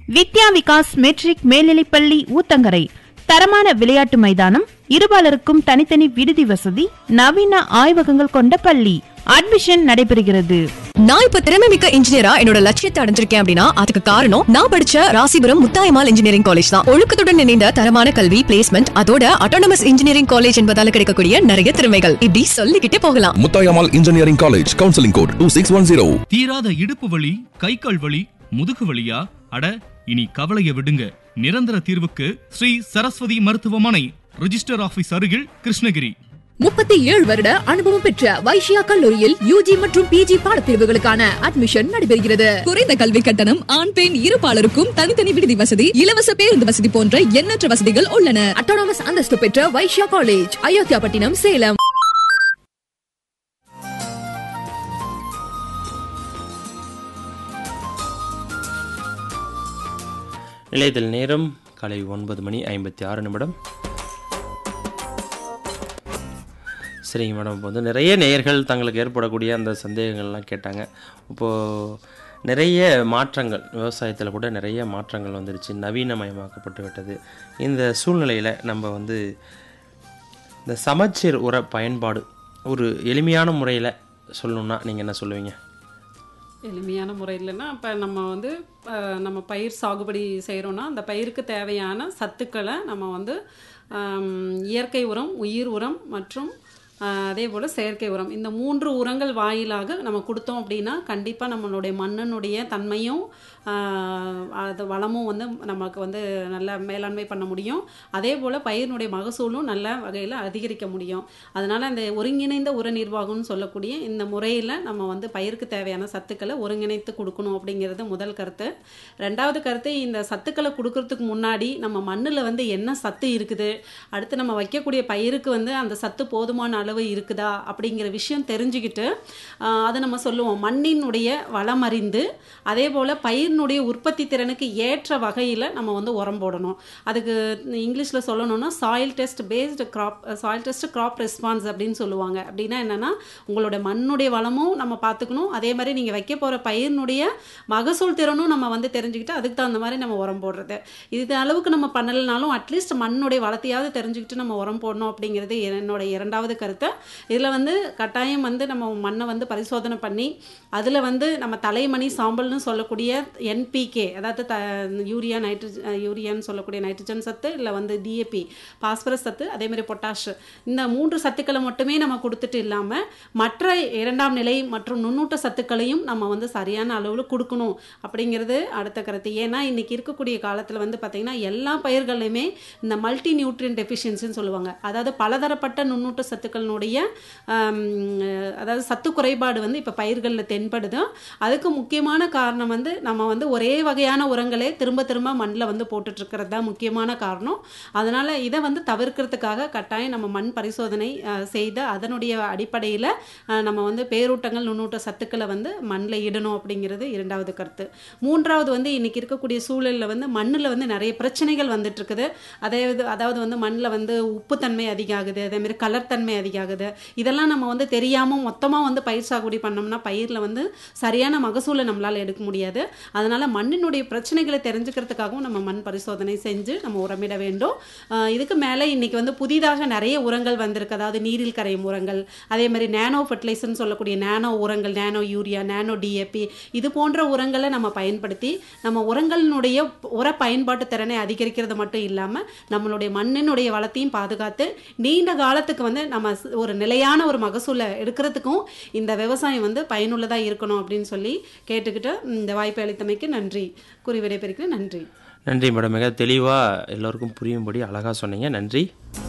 வித்யா Vikas matric மேல்நிலைப்பள்ளி ஊத்தங்கரை தரமான விளையாட்டு மைதானம் இருபாலருக்கும் தனித்தனி விடுதி வசதி நவீன ஆய்வகங்கள் கொண்ட பள்ளி அட்மிஷன் நடைபெறுகிறது நான் இப்ப திறமை மிக்க இன்ஜினியரா என்னோட லட்சியத்தை அடைஞ்சிருக்கேன் அப்படின்னா அதுக்கு காரணம் நான் படிச்ச ராசிபுரம் முத்தாயமால் இன்ஜினியரிங் காலேஜ் தான் ஒழுக்கத்துடன் இணைந்த தரமான கல்வி பிளேஸ்மெண்ட் அதோட அட்டானமஸ் இன்ஜினியரிங் காலேஜ் என்பதால கிடைக்கக்கூடிய நிறைய திறமைகள் இப்படி சொல்லிக்கிட்டே போகலாம் Muthayammal engineering college counselling code two six one zero தீராத இடுப்பு வலி கை கால் வலி முதுகு வலியா அட இனி கவலைய விடுங்க நிரந்தர தீர்வுக்கு ஸ்ரீ சரஸ்வதி மருத்துவமனை ரிஜிஸ்டர் ஆபீஸ் அருகில் கிருஷ்ணகிரி முப்பத்தி ஏழு வருட அனுபவம் பெற்ற வைஷ்யா கல்லூரியில் யூஜி மற்றும் பிஜி பாடப்பிரிவுகளுக்கான அட்மிஷன் நடைபெறுகிறது குறைந்த கல்வி கட்டணம் ஆண் பெண் இருபாலருக்கும் தனித்தனி விடுதி வசதி இலவச பேருந்து வசதி போன்ற எண்ணற்ற வசதிகள் உள்ளன அட்டானமஸ் அந்தஸ்து பெற்ற வைஷ்யா காலேஜ் அயோத்தியாபட்டினம் சேலம் நிலையத்தில் நேரம் காலை ஒன்பது மணி ஐம்பத்தி ஆறு நிமிடம் சரிங்க மேடம் இப்போ வந்து நிறைய நேயர்கள் தங்களுக்கு ஏற்படக்கூடிய அந்த சந்தேகங்கள்லாம் கேட்டாங்க இப்போது நிறைய மாற்றங்கள் விவசாயத்தில் கூட நிறைய மாற்றங்கள் வந்துருச்சு நவீனமயமாக்கப்பட்டு விட்டது இந்த சூழ்நிலையில் நம்ம வந்து இந்த சமச்சீர் உர பயன்பாடு ஒரு எளிமையான முறையில் சொல்லணுன்னா நீங்கள் என்ன சொல்லுவீங்க எளிமையான முறையிலன்னா இப்போ நம்ம வந்து அஹ், நம்ம பயிர் சாகுபடி செய்கிறோன்னா அந்த பயிருக்கு தேவையான சத்துக்களை நம்ம வந்து ஆம், இயற்கை உரம் உயிர் உரம் மற்றும் அஹ், அதே போல் செயற்கை உரம் இந்த மூன்று உரங்கள் வாயிலாக நம்ம கொடுத்தோம் அப்படின்னா கண்டிப்பாக நம்மளுடைய மண்ணினுடைய தன்மையும் ஆஹ், அது வளமும் வந்து நமக்கு வந்து நல்ல மேலாண்மை பண்ண முடியும் அதே போல் பயிரினுடைய மகசூலும் நல்ல வகையில் அதிகரிக்க முடியும் அதனால் இந்த ஒருங்கிணைந்த உர நிர்வாகம்னு சொல்லக்கூடிய இந்த முறையில் நம்ம வந்து பயிருக்கு தேவையான சத்துக்களை ஒருங்கிணைத்து கொடுக்கணும் அப்படிங்கிறது முதல் கருத்து ரெண்டாவது கருத்து இந்த சத்துக்களை கொடுக்கறதுக்கு முன்னாடி நம்ம மண்ணில் வந்து என்ன சத்து இருக்குது அடுத்து நம்ம வைக்கக்கூடிய பயிருக்கு வந்து அந்த சத்து போதுமான அளவு இருக்குதா அப்படிங்கிற விஷயம் தெரிஞ்சுக்கிட்டு ஆஹ், அதை நம்ம சொல்லுவோம் மண்ணினுடைய வளம் அறிந்து அதே போல் பயிரினுடைய உற்பத்தி திறனுக்கு ஏற்ற வகையில் நம்ம வந்து உரம் போடணும் அதுக்கு இங்கிலீஷில் சொல்லணும்னா soil test based crop soil test crop response அப்படின்னு சொல்லுவாங்க அப்படின்னா என்னென்னா உங்களோட மண்ணுடைய வளமும் நம்ம பார்த்துக்கணும் அதே மாதிரி நீங்கள் வைக்க போகிற பயிரினுடைய மகசூல் திறனும் நம்ம வந்து தெரிஞ்சுக்கிட்டு அதுக்கு தகுந்த மாதிரி நம்ம உரம் போடுறது இது அளவுக்கு நம்ம பண்ணலைனாலும் அட்லீஸ்ட் மண்ணுடைய வளத்தையாவது தெரிஞ்சுக்கிட்டு நம்ம உரம் போடணும் அப்படிங்கிறது என்னோட இரண்டாவது கருத்து இதில் வந்து கட்டாயம் வந்து நம்ம மண்ணை வந்து பரிசோதனை பண்ணி அதில் வந்து நம்ம தலைமணி சாம்பல்னு சொல்லக்கூடிய என்பிகே அதாவது த யூரியா நைட்ரஜன் யூரியான்னு சொல்லக்கூடிய நைட்ரஜன் சத்து இல்லை வந்து டிஏபி பாஸ்பரஸ் சத்து அதே மாதிரி பொட்டாஷ் இந்த மூன்று சத்துக்களை மட்டுமே நம்ம கொடுத்துட்டு இல்லாமல் மற்ற இரண்டாம் நிலை மற்றும் நுண்ணூட்ட சத்துக்களையும் நம்ம வந்து சரியான அளவில் கொடுக்கணும் அப்படிங்கிறது அடுத்த கருத்து ஏன்னா இன்னைக்கு இருக்கக்கூடிய காலத்தில் வந்து பார்த்திங்கன்னா எல்லா பயிர்களையுமே இந்த மல்டி நியூட்ரியன் டெஃபிஷியன்சின்னு சொல்லுவாங்க அதாவது பலதரப்பட்ட நுண்ணூட்ட சத்துக்களினுடைய ஆம், அதாவது சத்து குறைபாடு வந்து இப்போ பயிர்களில் தென்படுது அதுக்கு முக்கியமான காரணம் வந்து நம்ம வந்து ஒரே வகையான உரங்களே திரும்ப திரும்ப மண்ணில் வந்து போட்டுட்ருக்கிறது தான் முக்கியமான காரணம் அதனால் இதை வந்து தவிர்க்கிறதுக்காக கட்டாயம் நம்ம மண் பரிசோதனை அஹ், செய்து அதனுடைய அடிப்படையில் நம்ம வந்து பேரூட்டங்கள் நுண்ணூட்ட சத்துக்களை வந்து மண்ணில் இடணும் அப்படிங்கிறது இரண்டாவது கருத்து மூன்றாவது வந்து இன்னைக்கு இருக்கக்கூடிய சூழலில் வந்து மண்ணில் வந்து நிறைய பிரச்சனைகள் வந்துட்டு இருக்குது அதாவது அதாவது வந்து மண்ணில் வந்து உப்புத்தன்மை அதிகாகுது அதேமாதிரி கலர் தன்மை அதிகாகுது இதெல்லாம் நம்ம வந்து தெரியாமல் மொத்தமாக வந்து பயிர் சாகுபடி பண்ணோம்னா பயிரில் வந்து சரியான மகசூலை நம்மளால் எடுக்க முடியாது அதனால் மண்ணினுடைய பிரச்சனைகளை தெரிஞ்சுக்கிறதுக்காகவும் நம்ம மண் பரிசோதனை செஞ்சு நம்ம உரமிட வேண்டும் ஆஹ் இதுக்கு மேலே இன்னைக்கு வந்து புதிதாக நிறைய உரங்கள் வந்திருக்கு அதாவது நீரில் கரையும் உரங்கள் அதே மாதிரி நேனோ ஃபர்டிலைசர்னு சொல்லக்கூடிய நேனோ உரங்கள் நேனோ யூரியா நேனோ டிஏபி இது போன்ற உரங்களை நம்ம பயன்படுத்தி நம்ம உரங்களினுடைய உர பயன்பாட்டு திறனை அதிகரிக்கிறது மட்டும் இல்லாமல் நம்மளுடைய மண்ணினுடைய வளத்தையும் பாதுகாத்து நீண்ட காலத்துக்கு வந்து நம்ம ஸ்- ஒரு நிலையான ஒரு மகசூலை எடுக்கிறதுக்கும் இந்த விவசாயம் வந்து பயனுள்ளதாக இருக்கணும் அப்படின்னு சொல்லி கேட்டுக்கிட்டு இந்த வாய்ப்பை அளித்தமைக்கு நன்றி கூறி விடைபெறுகிறேன் நன்றி நன்றி மேடம் மிக தெளிவாக எல்லோருக்கும் புரியும்படி அழகாக சொன்னீங்க நன்றி